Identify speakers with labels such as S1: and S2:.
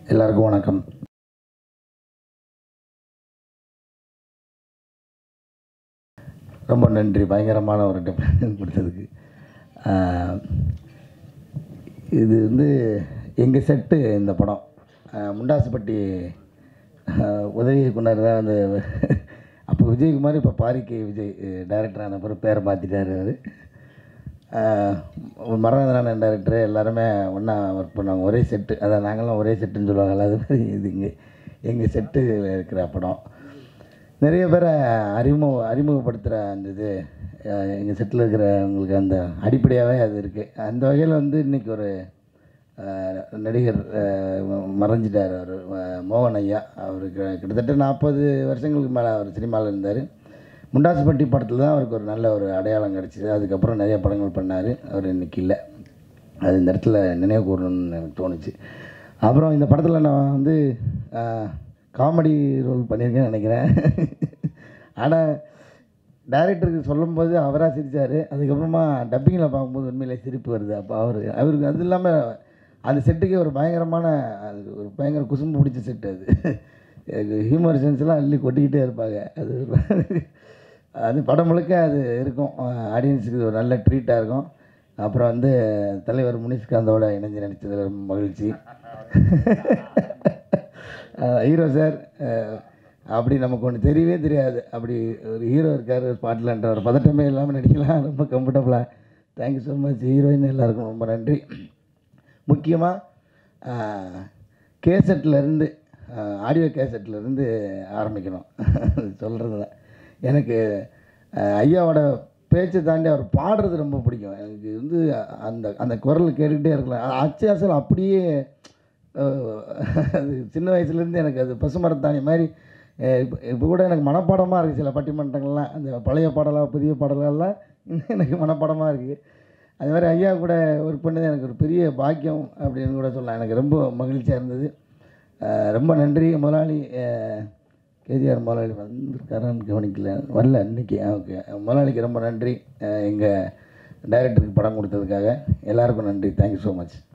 S1: எல்லாருக்கும் வணக்கம் ரொம்ப நன்றி பயங்கரமான ஒரு டெப்ளேஷன் கொடுத்ததுக்கு ஆஹ், இது வந்து எங்கள் செட்டு இந்த படம் ஆஹ், முண்டாசுப்பட்டி ஆஹ், உதவி இயக்குனர் தான் வந்து அப்போ விஜயகுமார் இப்போ பாரிக்கை விஜய் டைரக்டர் ஆன பிறகு பேரை மாற்றிட்டாரு அவர் மரணதனான டேரக்டர் எல்லாருமே ஒன்றா ஒர்க் பண்ணாங்க ஒரே செட்டு அதான் நாங்களாம் ஒரே செட்டுன்னு சொல்லுவாங்கல்ல அது மாதிரி இது இங்கே எங்கள் செட்டில் இருக்கிற படம் நிறைய பேரை அறிமுக அறிமுகப்படுத்துகிற அந்த இது எங்கள் செட்டில் இருக்கிறவங்களுக்கு அந்த அடிப்படையாகவே அது இருக்குது அந்த வகையில் வந்து இன்றைக்கி ஒரு அஹ், நடிகர் அஹ், மறைஞ்சிட்டார் அவர் மோகன் ஐயா அவருக்கு கிட்டத்தட்ட நாற்பது வருஷங்களுக்கு மேலே அவர் சினிமாவில் இருந்தார் முண்டாசுப்பட்டி படத்தில் தான் அவருக்கு ஒரு நல்ல ஒரு அடையாளம் கிடச்சிது அதுக்கப்புறம் நிறைய படங்கள் பண்ணார் அவர் இன்னைக்கு இல்லை அது இந்த இடத்துல நினைவு கூறணும்னு எனக்கு தோணுச்சு அப்புறம் இந்த படத்தில் நான் வந்து காமெடி ரோல் பண்ணியிருக்கேன்னு நினைக்கிறேன் ஆனால் டைரக்டருக்கு சொல்லும்போது அவராக சிரித்தார் அதுக்கப்புறமா டப்பிங்கில் பார்க்கும்போது உண்மையிலே சிரிப்பு வருது அப்போ அவர் அவருக்கு அது இல்லாமல் அந்த செட்டுக்கே ஒரு பயங்கரமான அது ஒரு பயங்கர குசும்பு பிடிச்ச செட்டு அது ஹியூமர் சென்ஸ்லாம் அள்ளி கொட்டிக்கிட்டே இருப்பாங்க அது அது படம் முழுக்க அது இருக்கும் ஆடியன்ஸுக்கு ஒரு நல்ல ட்ரீட்டாக இருக்கும் அப்புறம் வந்து தலைவர் முனிஷ்காந்தோட இணைஞ்சு நடித்ததில் ரொம்ப மகிழ்ச்சி ஹீரோ சார் அப்படி நமக்கு ஒன்று தெரியவே தெரியாது அப்படி ஒரு ஹீரோ இருக்கார் ஸ்பாட்லன்ற ஒரு பதட்டமே இல்லாமல் நடிக்கலாம் ரொம்ப கம்ஃபர்டபுளாக தேங்க்யூ ஸோ மச் ஹீரோயின் எல்லாருக்கும் ரொம்ப நன்றி முக்கியமாக கேசட்லேருந்து ஆடியோ கேசட்லேருந்து ஆரம்பிக்கணும் சொல்கிறது தான் எனக்கு அஹ், ஐயாவோட பேச்சை தாண்டி அவர் பாடுறது ரொம்ப பிடிக்கும் எனக்கு வந்து அந்த அந்த குரல் கேட்டுக்கிட்டே இருக்கலாம் அது அச்சு அசல் அப்படியே அஹ், அது சின்ன வயசுலேருந்து எனக்கு அது பசுமரத்தாணி மாதிரி அஹ், இப்போ இப்போ கூட எனக்கு மனப்பாடமாக இருக்குது சில பட்டிமன்றங்கள்லாம் அந்த பழைய பாடலாக புதிய பாடலெல்லாம் இன்னும் எனக்கு மனப்பாடமாக இருக்குது அது மாதிரி ஐயா கூட ஒர்க் பண்ணது எனக்கு ஒரு பெரிய பாக்கியம் அப்படின்னு கூட சொல்லலாம் எனக்கு ரொம்ப மகிழ்ச்சியாக இருந்தது அஹ், ரொம்ப நன்றி முதலாளி கேஜிஆர் முதலாளி வந்திருக்காரான்னு கவனிக்கல வரல இன்னைக்கு ஓகே முதலாளிக்கு ரொம்ப நன்றி எங்கள் டைரக்டருக்கு படம் கொடுத்ததுக்காக எல்லாருக்கும் நன்றி தேங்க்யூ ஸோ மச்